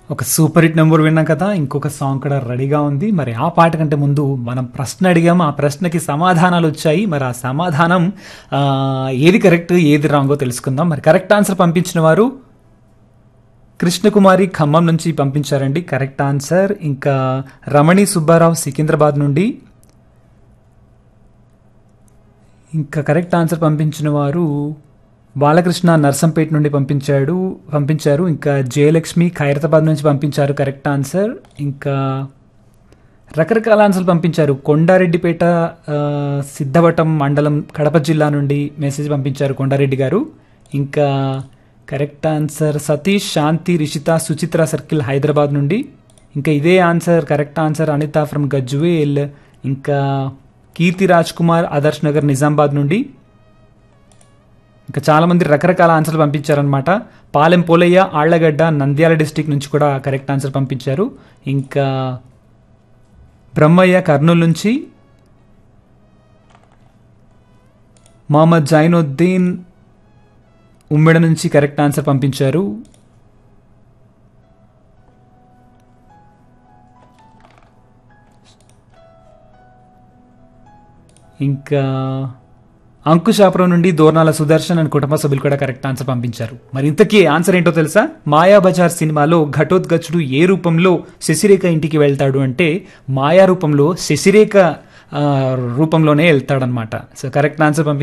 ఒక super hit number విన్నాం కదా ఇంకొక సాంగ్ కూడా రెడీగా ఉంది మరి ఆ పాట కంటే ముందు మనం ప్రశ్న అడిగాము ఆ ప్రశ్నకి సమాధానాలు వచ్చాయి మరి ఆ సమాధానం ఆ, ఏది కరెక్ట్ ఏది రాంగో తెలుసుకుందాం మరి కరెక్ట్ ఆన్సర్ పంపించిన వారు కృష్ణకుమారి ఖమ్మం నుంచి పంపించారండి కరెక్ట్ ఆన్సర్ ఇంకా రమణి సుబ్బారావు సికింద్రాబాద్ నుండి ఇంకా కరెక్ట్ ఆన్సర్ పంపించిన వారు బాలకృష్ణ నర్సంపేట నుండి పంపించాడు పంపించారు ఇంకా జయలక్ష్మి ఖైరతాబాద్ నుంచి పంపించారు కరెక్ట్ ఆన్సర్ ఇంకా రకరకాల ఆన్సర్లు పంపించారు కొండారెడ్డిపేట ఆ, సిద్ధవటం మండలం కడప జిల్లా నుండి మెసేజ్ పంపించారు కొండారెడ్డి గారు ఇంకా correct answer Satish Shanti Rishitha Suchitra circle Hyderabad నుండి ఇంకా ఇదే answer correct answer Anitha from Gajwel ఇంకా కీర్తి రాజ్ కుమార్ ఆదర్శ్ నగర్ నిజామాబాద్ నుండి ఇంకా చాలా మంది రకరకాల ఆన్సర్లు పంపించారనమాట పాలెం పోలయ్య ఆళ్లగడ్డ నంద్యాల డిస్టిక్ నుంచి కూడా కరెక్ట్ ఆన్సర్ పంపించారు ఇంకా బ్రహ్మయ్య కర్నూలు నుంచి మహమ్మద్ జైనుద్దీన్ ఉమ్మెడ నుంచి కరెక్ట్ ఆన్సర్ పంపించారు ఇంకా అంకుశాపురం నుండి దోర్నాల సుదర్శన్ అండ్ కుటుంబ సభ్యులు కూడా కరెక్ట్ ఆన్సర్ పంపించారు మరి ఇంతకీ ఆన్సర్ ఏంటో తెలుసా మాయా బజార్ సినిమాలో ఘటోత్కచుడు ఏ రూపంలో శశిరేఖ ఇంటికి వెళ్తాడు అంటే మాయా రూపంలో శశిరేఖ ఆ, రూపంలోనే వెళ్తాడనమాట సో కరెక్ట్ ఆన్సర్ పంపి